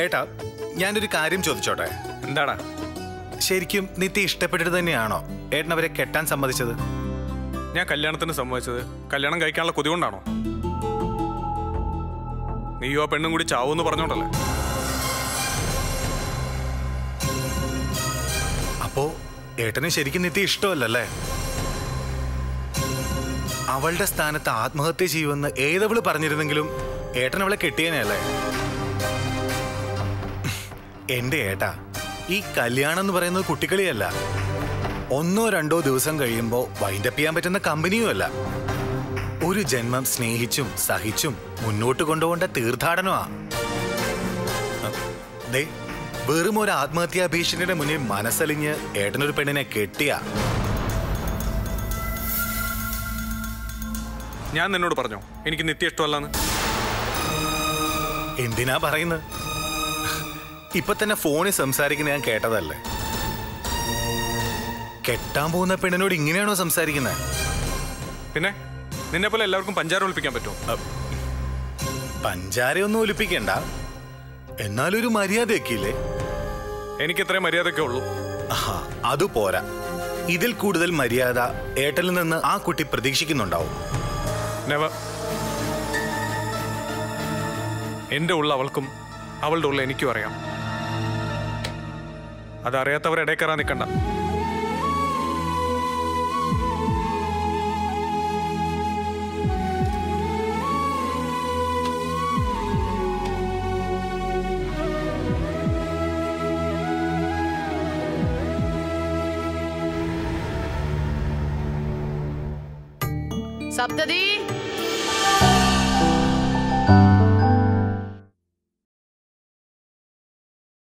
ഏട്ടാ ഞാനൊരു കാര്യം ചോദിച്ചോട്ടെ എന്താടാ ശരിക്കും നിത്യ ഇഷ്ടപ്പെട്ടിട്ട് തന്നെയാണോ ഏട്ടൻ അവരെ കെട്ടാൻ സമ്മതിച്ചത് ഞാൻ കല്യാണത്തിന് സമ്മതിച്ചത് കല്യാണം കഴിക്കാനുള്ള കൊതി കൊണ്ടാണോ നീയോ ആ പെണ്ണും കൂടി ചാവൂന്ന് പറഞ്ഞോണ്ടല്ലേ അപ്പോ ഏട്ടന് ശരിക്കും നിത്യ ഇഷ്ടമല്ലല്ലേ അവളുടെ സ്ഥാനത്ത് ആത്മഹത്യ ചെയ്യുമെന്ന് ഏതവള് പറഞ്ഞിരുന്നെങ്കിലും ഏട്ടൻ അവളെ കെട്ടിയനല്ലേ എന്റെ ഏട്ടാ ഈ കല്യാണം എന്ന് പറയുന്നത് കുട്ടിക്കളിയല്ല ഒന്നോ രണ്ടോ ദിവസം കഴിയുമ്പോൾ വൈൻഡപ്പ് ചെയ്യാൻ പറ്റുന്ന കമ്പനിയും അല്ല ഒരു ജന്മം സ്നേഹിച്ചും സഹിച്ചും മുന്നോട്ട് കൊണ്ടുപോകേണ്ട തീർത്ഥാടനമാ ദേ വെറും ഒരു ആത്മഹത്യാ ഭീഷണിയുടെ മുന്നിൽ മനസ്സലിഞ്ഞ് ഏട്ടനൊരു പെണ്ണിനെ കെട്ടിയ ഞാൻ നിന്നോട് പറഞ്ഞോ എനിക്ക് നിത്യ ഇഷ്ടമല്ലാന്ന് എന്തിനാ പറയുന്നത് ഇപ്പൊ തന്നെ ഫോണിൽ സംസാരിക്കുന്ന ഞാൻ കേട്ടതല്ലേ കെട്ടാൻ പോകുന്ന പെണ്ണിനോട് ഇങ്ങനെയാണോ സംസാരിക്കുന്നത് പിന്നെ നിന്നെ പോലെ എല്ലാവർക്കും പഞ്ചാര ഒളിപ്പിക്കാൻ പറ്റുമോ പഞ്ചാരയൊന്നും ഒലിപ്പിക്കണ്ട എന്നാലൊരു മര്യാദയൊക്കെ ഇല്ലേ എനിക്ക് ഇത്രയും മര്യാദയൊക്കെ ഉള്ളൂ ആഹാ അത് പോരാ ഇതിൽ കൂടുതൽ മര്യാദ ഏട്ടനിൽ നിന്ന് ആ കുട്ടി പ്രതീക്ഷിക്കുന്നുണ്ടാവും നെവർ എന്റെ ഉള്ള അവൾക്കും അവളുടെ ഉള്ള എനിക്കും അറിയാം അതറിയാത്തവർ ഇടയിൽ കയറാൻ നിൽക്കണ്ട സപ്തതി